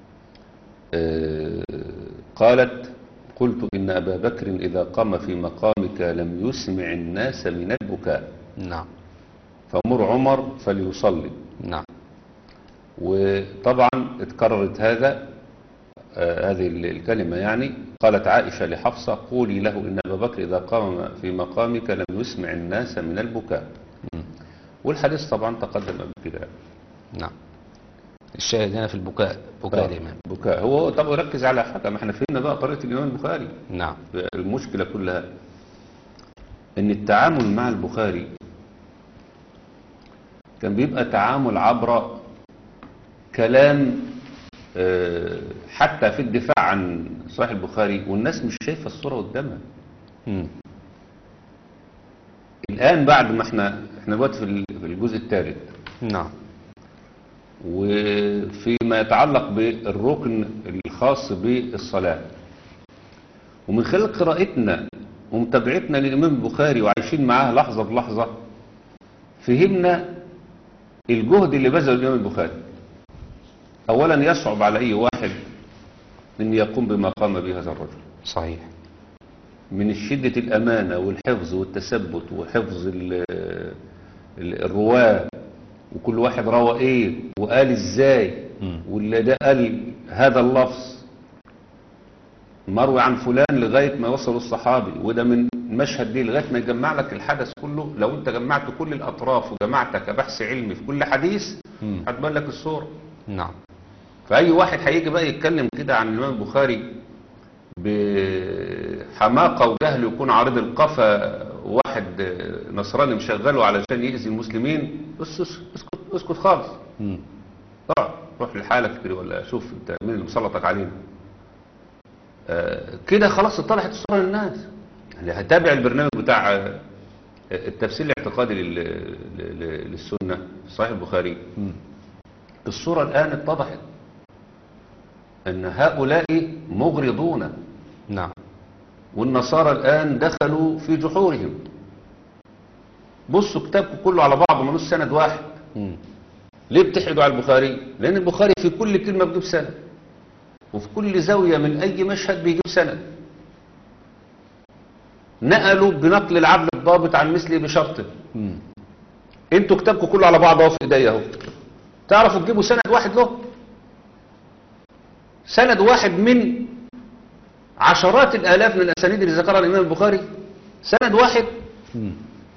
آه، قالت قلت إن أبا بكر إذا قام في مقامك لم يسمع الناس من البكاء نعم فمر عمر فليصلي نعم وطبعا اتكررت هذا آه هذه ال- الكلمة يعني قالت عائشة لحفصة قولي له إن أبا بكر إذا قام في مقامك لم يسمع الناس من البكاء مم. والحديث طبعا تقدم قبل كده نعم الشاهد هنا في البكاء بكاء الإمام بكاء هو طب ركز على حاجة ما احنا فهمنا بقى طريقة الإمام البخاري نعم المشكلة كلها ان التعامل مع البخاري كان بيبقى تعامل عبر كلام آه، حتى في الدفاع عن صحيح البخاري والناس مش شايفة الصورة قدامها مم. الآن بعد ما احنا احنا دلوقتي في ال- في الجزء الثالث نعم وفيما يتعلق بالركن الخاص بالصلاة ومن خلال قراءتنا ومتابعتنا للإمام البخاري وعايشين معاه لحظة بلحظة فهمنا الجهد اللي بذله الإمام البخاري أولا يصعب على أي واحد أن يقوم بما قام به هذا الرجل صحيح من شدة الأمانة والحفظ والتثبت وحفظ ال- ال- الرواة وكل واحد روى ايه وقال ازاي مم. واللي ده قال هذا اللفظ مروي عن فلان لغاية ما وصل الصحابي وده من المشهد دي لغاية ما يجمع لك الحدث كله لو انت جمعت كل الأطراف وجمعت كبحث علمي في كل حديث مم. هتبان لك الصورة نعم فأي واحد هيجي بقى يتكلم كده عن الإمام البخاري بحماقة وجهل يكون عارض القفا واحد نصراني مشغله علشان يأذي المسلمين بس اس- اسكت اسكت خالص مم. اقعد روح لحالك كده ولا شوف انت مين اللي مسلطك علينا آه، كده خلاص اتطلعت الصورة للناس اللي هتابع البرنامج بتاع آه، التفسير الاعتقادي لل- لل- للسنة في صحيح البخاري مم. الصورة الآن اتضحت أن هؤلاء مغرضون نعم والنصارى الآن دخلوا في جحورهم بصوا كتابكم كله على بعضه ملوش سند واحد مم. ليه بتحقدوا على البخاري لأن البخاري في كل كلمة بيجيب سند وفي كل زاوية من أي مشهد بيجيب سند نقلوا بنقل العدل الضابط عن مثله بشرطه مم. انتوا كتابكم كله على بعض اهو في ايديا اهو تعرفوا تجيبوا سند واحد له سند واحد من عشرات الالاف من الاسانيد اللي ذكرها الامام البخاري سند واحد مم.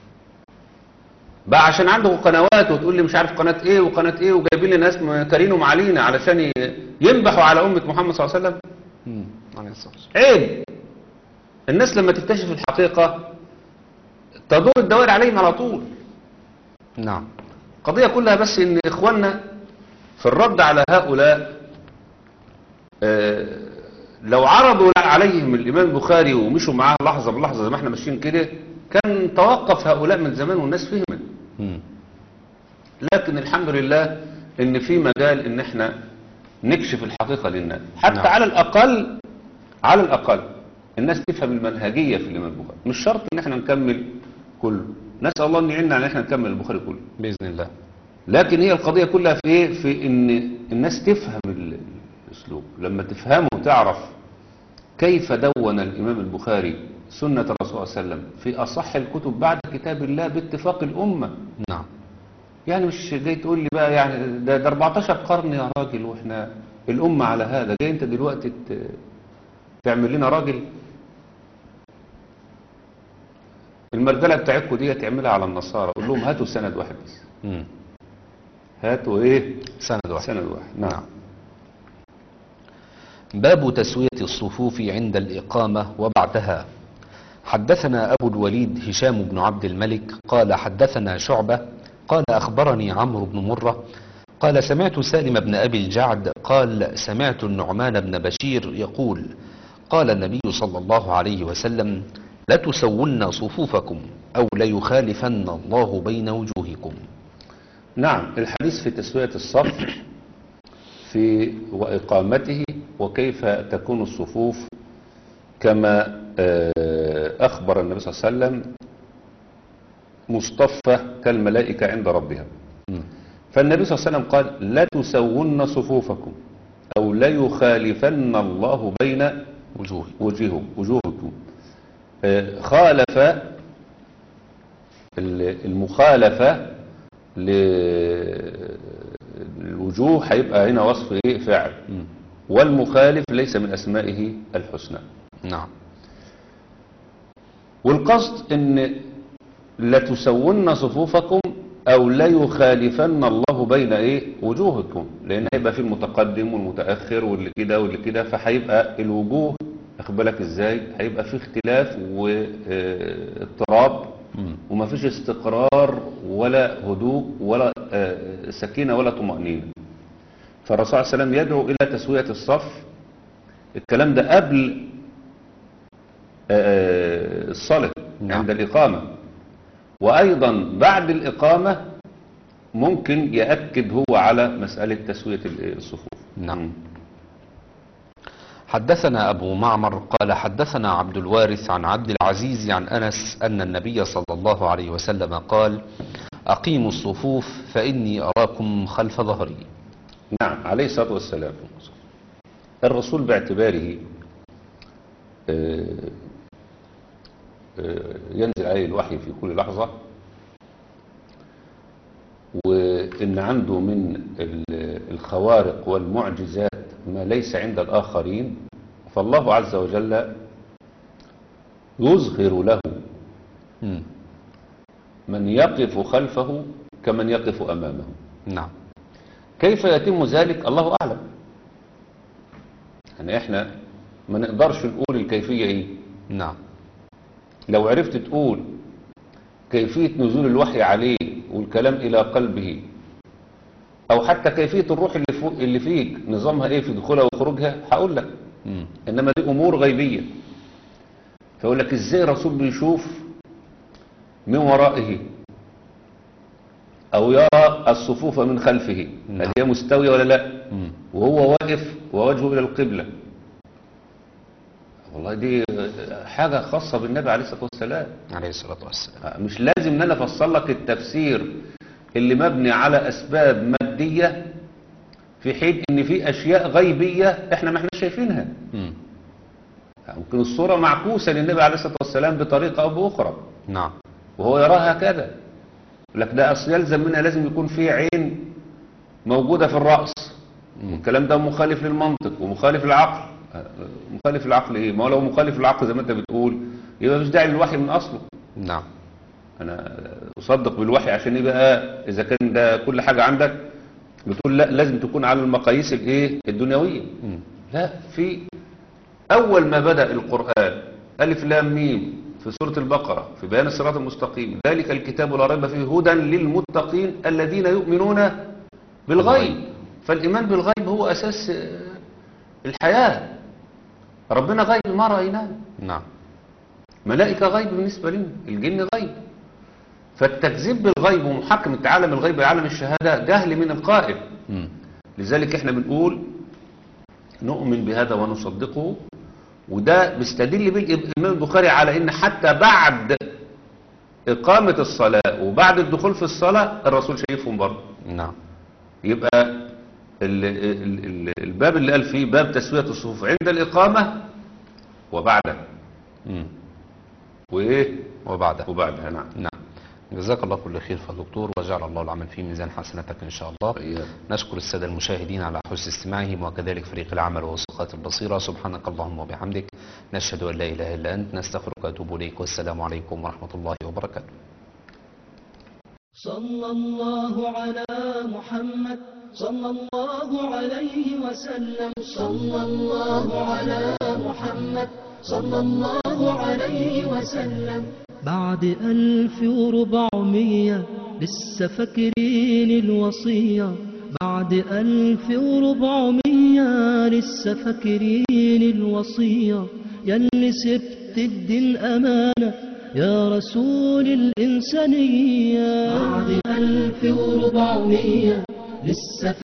بقى عشان عنده قنوات وتقول لي مش عارف قناة ايه وقناة ايه وجايبين لي ناس كارينهم علينا علشان ي- ينبحوا على أمة محمد صلى الله عليه وسلم مم. عليه الصلاة والسلام. عيب الناس لما تكتشف الحقيقة تدور الدوائر عليهم على طول نعم القضية كلها بس ان اخواننا في الرد على هؤلاء آه، لو عرضوا عليهم الامام البخاري ومشوا معاه لحظة بلحظة زي ما احنا ماشيين كده كان توقف هؤلاء من زمان والناس فهمت مم. لكن الحمد لله ان في مجال ان احنا نكشف الحقيقة للناس حتى نعم. على الاقل على الاقل الناس تفهم المنهجية في الامام البخاري مش شرط ان احنا نكمل كله نسأل الله ان يعيننا على ان احنا نكمل البخاري كله بإذن الله لكن هي القضية كلها في ايه في ان الناس تفهم ال- الاسلوب لما تفهمه وتعرف كيف دون الامام البخاري سنة الرسول صلى الله عليه وسلم في اصح الكتب بعد كتاب الله باتفاق الامة نعم يعني مش جاي تقول لي بقى يعني ده, ده 14 قرن يا راجل واحنا الامة على هذا جاي انت دلوقتي ت- تعمل لنا راجل المرجلة بتاعتكم دي تعملها على النصارى قول لهم هاتوا سند واحد بس مم. هاتوا ايه سند واحد سند واحد نعم باب تسوية الصفوف عند الإقامة وبعدها حدثنا أبو الوليد هشام بن عبد الملك قال حدثنا شعبة قال أخبرني عمرو بن مرة قال سمعت سالم بن أبي الجعد قال سمعت النعمان بن بشير يقول قال النبي صلى الله عليه وسلم لتسون صفوفكم أو ليخالفن الله بين وجوهكم نعم الحديث في تسوية الصف في وإقامته وكيف تكون الصفوف كما آه، أخبر النبي صلى الله عليه وسلم مصطفى كالملائكة عند ربها مم. فالنبي صلى الله عليه وسلم قال لا تسون صفوفكم أو لا يخالفن الله بين وجوه وجوهكم وجوهكم آه، خالف ال- المخالفة للوجوه هيبقى هنا وصف ايه فعل مم. والمخالف ليس من أسمائه الحسنى نعم والقصد ان لتسون صفوفكم او لا يخالفن الله بين ايه وجوهكم لان هيبقى في المتقدم والمتاخر واللي كده واللي كده فهيبقى الوجوه واخد بالك ازاي هيبقى في اختلاف واضطراب مم. وما فيش استقرار ولا هدوء ولا آه، سكينه ولا طمانينه فالرسول صلى الله عليه وسلم يدعو الى تسويه الصف الكلام ده قبل آه، الصلاة نعم. عند الإقامة وأيضا بعد الإقامة ممكن يأكد هو على مسألة تسوية ال- الصفوف نعم. مم. حدثنا أبو معمر قال حدثنا عبد الوارث عن عبد العزيز عن أنس أن النبي صلى الله عليه وسلم قال أقيموا الصفوف فإني أراكم خلف ظهري نعم عليه الصلاة والسلام الرسول باعتباره آه، آه، ينزل عليه الوحي في كل لحظة وإن عنده من ال- الخوارق والمعجزات ما ليس عند الآخرين فالله عز وجل يظهر له مم. من يقف خلفه كمن يقف أمامه نعم كيف يتم ذلك الله أعلم يعني احنا ما نقدرش نقول الكيفية ايه نعم لو عرفت تقول كيفية نزول الوحي عليه والكلام إلى قلبه أو حتى كيفية الروح اللي, فوق اللي فيك نظامها ايه في دخولها وخروجها هقول لك مم. إنما دي أمور غيبية فأقول لك إزاي الرسول بيشوف من ورائه أو يرى الصفوف من خلفه هل نعم. هي مستوية ولا لا مم. وهو واقف ووجهه إلى القبلة والله دي حاجة خاصة بالنبي عليه الصلاة والسلام عليه الصلاة والسلام مش لازم ان انا افصل لك التفسير اللي مبني على اسباب مادية في حين ان في اشياء غيبية احنا ما احنا شايفينها مم. ممكن الصورة معكوسة للنبي عليه الصلاة والسلام بطريقة او باخرى نعم وهو يراها هكذا لك ده اصل يلزم منها لازم يكون في عين موجودة في الرأس الكلام ده مخالف للمنطق ومخالف للعقل آه، مخالف للعقل ايه ما هو لو مخالف للعقل زي ما انت بتقول يبقى مش داعي للوحي من اصله نعم انا اصدق بالوحي عشان يبقى اذا كان ده كل حاجة عندك بتقول لا لازم تكون على المقاييس الايه الدنيوية مم. لا في اول ما بدأ القرآن الف لام ميم في سورة البقرة في بيان الصراط المستقيم ذلك الكتاب لا ريب فيه هدى للمتقين الذين يؤمنون بالغيب فالايمان بالغيب هو اساس آه، الحياة ربنا غيب ما رأيناه نعم ملائكة غيب بالنسبة لنا الجن غيب فالتكذيب بالغيب ومحاكمة عالم الغيب لعالم الشهادة جهل من القائل مم. لذلك احنا بنقول نؤمن بهذا ونصدقه وده بيستدل به الإمام البخاري على ان حتى بعد إقامة الصلاة وبعد الدخول في الصلاة الرسول شايفهم برضه نعم يبقى ال ال ال الباب اللي قال فيه باب تسوية الصفوف عند الإقامة وبعدها مم. وإيه وبعدها وبعدها نعم نعم جزاك الله كل خير يا دكتور وجعل الله العمل في ميزان حسناتك إن شاء الله إياك. نشكر السادة المشاهدين على حسن استماعهم وكذلك فريق العمل ووثقات البصيرة سبحانك اللهم وبحمدك نشهد أن لا إله إلا أنت نستغفرك ونتوب إليك والسلام عليكم ورحمة الله وبركاته صلى الله على محمد صلى الله عليه وسلم صلى الله على محمد صلى الله عليه وسلم بعد ألف وربعمية لسه فاكرين الوصية بعد ألف وربعمية لسه فاكرين الوصية يلي سبت الدين أمانة يا رسول الإنسانية بعد ألف وربعمية لسه